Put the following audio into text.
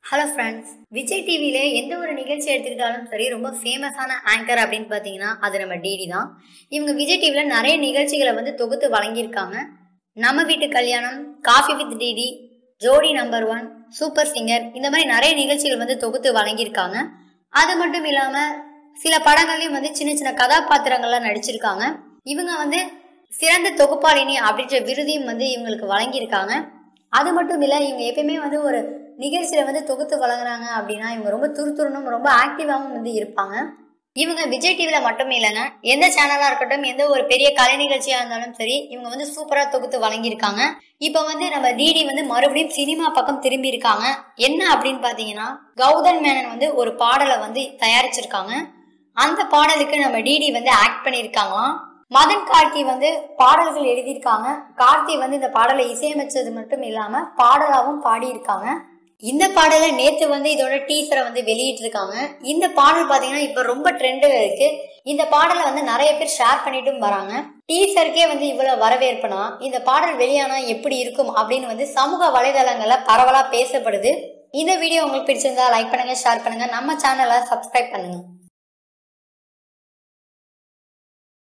hello friends Vijay டிவியில எந்த ஒரு நிகழ்ச்சி எடுத்துக்கிட்டாலும் சரி ரொம்ப ஃபேமஸான ஆங்கர் அப்படின்னு பார்த்தீங்கன்னா அது நம்ம டிடி தான் இவங்க விஜய் டிவியில நிறைய நிகழ்ச்சிகளை வந்து தொகுத்து வழங்கியிருக்காங்க நம்ம வீட்டு கல்யாணம் coffee with DD Jodi number one super singer இந்த மாதிரி நிறைய நிகழ்ச்சிகள் வந்து தொகுத்து வழங்கியிருக்காங்க அது மட்டும் இல்லாம சில படங்கள்லயும் வந்து சின்ன சின்ன கதாபாத்திரங்கள்லாம் நடிச்சிருக்காங்க இவங்க வந்து சிறந்த தொகுப்பாளினி அப்படின்ற விருதையும் வந்து இவங்களுக்கு வழங்கியிருக்காங்க அது மட்டும் இல்லை இவங்க எப்பயுமே வந்து ஒரு நிகழ்ச்சியில வந்து தொகுத்து வழங்குறாங்க அப்படின்னா இவங்க ரொம்ப துருதுருனும் ரொம்ப ஆக்டிவாகவும் வந்து இருப்பாங்க இவங்க விஜய் டிவில மட்டும் இல்லைங்க எந்த சேனலா இருக்கட்டும் எந்த ஒரு பெரிய கலை நிகழ்ச்சியா இருந்தாலும் சரி இவங்க வந்து சூப்பரா தொகுத்து வழங்கியிருக்காங்க இப்போ வந்து நம்ம டிடி வந்து மறுபடியும் சினிமா பக்கம் திரும்பி இருக்காங்க என்ன அப்படின்னு பாத்தீங்கன்னா கௌதம் மேனன் வந்து ஒரு பாடலை வந்து தயாரிச்சிருக்காங்க அந்த பாடலுக்கு நம்ம டிடி வந்து ஆக்ட் பண்ணியிருக்காங்களாம் மதன் கார்த்தி வந்து பாடல்கள் எழுதியிருக்காங்க கார்த்தி வந்து இந்த பாடலை இசையமைச்சது மட்டும் இல்லாம பாடலாவும் பாடியிருக்காங்க இந்த பாடலை நேத்து வந்து இதோட டீசரை வந்து வெளியிட்டிருக்காங்க இந்த பாடல் பாத்தீங்கன்னா இப்ப ரொம்ப ட்ரெண்டு இருக்கு இந்த பாடலை வந்து நிறைய பேர் ஷேர் பண்ணிட்டும் வராங்க டீசருக்கே வந்து இவ்வளவு வரவேற்புனா இந்த பாடல் வெளியானா எப்படி இருக்கும் அப்படின்னு வந்து சமூக வலைதளங்கள்ல பரவலா பேசப்படுது இந்த வீடியோ உங்களுக்கு பிடிச்சிருந்தா லைக் பண்ணுங்க ஷேர் பண்ணுங்க நம்ம சேனலை சப்ஸ்கிரைப் பண்ணுங்க